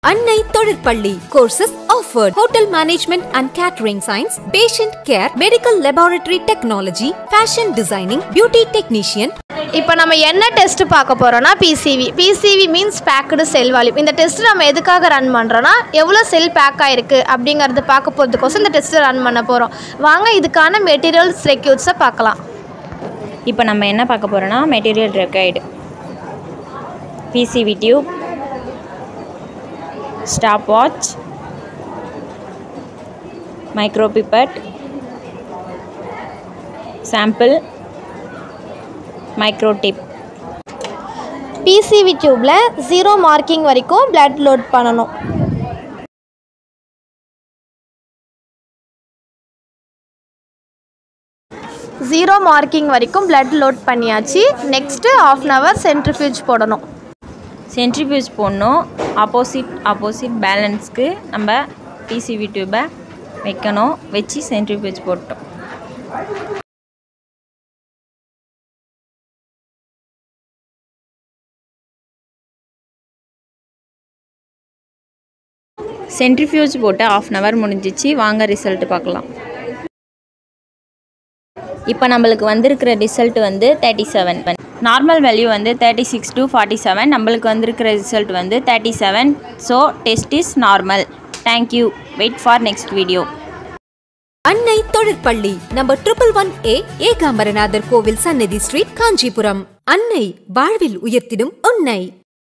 அன்னை Thozhirpalli courses offered hotel management and catering science patient care medical laboratory technology fashion designing beauty technician இப்போ நம்ம என்ன test பார்க்க போகிறோம்னா PCV PCV means packed cell volume இந்த test நம்ம எதுக்காக ரன் பண்ணுறோன்னா எவ்வளோ செல் பேக் ஆயிருக்கு அப்படிங்கிறது பார்க்க போகிறதுக்கோசம் இந்த டெஸ்ட்டை ரன் பண்ண போகிறோம் வாங்க இதுக்கான மெட்டீரியல்ஸ் ரெக்யூட்ஸை பார்க்கலாம் இப்போ நம்ம என்ன பார்க்க போகிறோன்னா material required PCV tube stop watch micro pipette sample micro tip PCV டியூப்பில் ஜீரோ மார்க்கிங் வரைக்கும் பிளட் லோட் பண்ணணும் ஜீரோ மார்க்கிங் வரைக்கும் பிளட் லோட் பண்ணியாச்சு next half an hour centrifuge போடணும் சென்ட்ரிபியூஸ் போடணும் ஆப்போசிட் ஆப்போசிட் பேலன்ஸ்க்கு நம்ம பிசிவி டியூப்பை வைக்கணும் வச்சு சென்ட்ரிபியூஸ் போட்டோம் சென்ட்ரிஃபியூஜ் போட்டு ஆஃப் அன் ஹவர் முடிஞ்சிச்சு வாங்க ரிசல்ட் பார்க்கலாம் இப்போ நம்மளுக்கு வந்திருக்கிற ரிசல்ட் வந்து தேர்ட்டி செவன் நார்மல் வேல்யூ வந்து thirty six to forty seven நம்மளுக்கு வந்திருக்கிற ரிசல்ட் வந்து thirty seven so test is normal thank you wait for next video Annai Thozhirpalli number triple one A Ekambaranathar Kovil Sannathi street Kanchipuram அன்னை வாழ்வில் உயர்த்திடும் உன்னை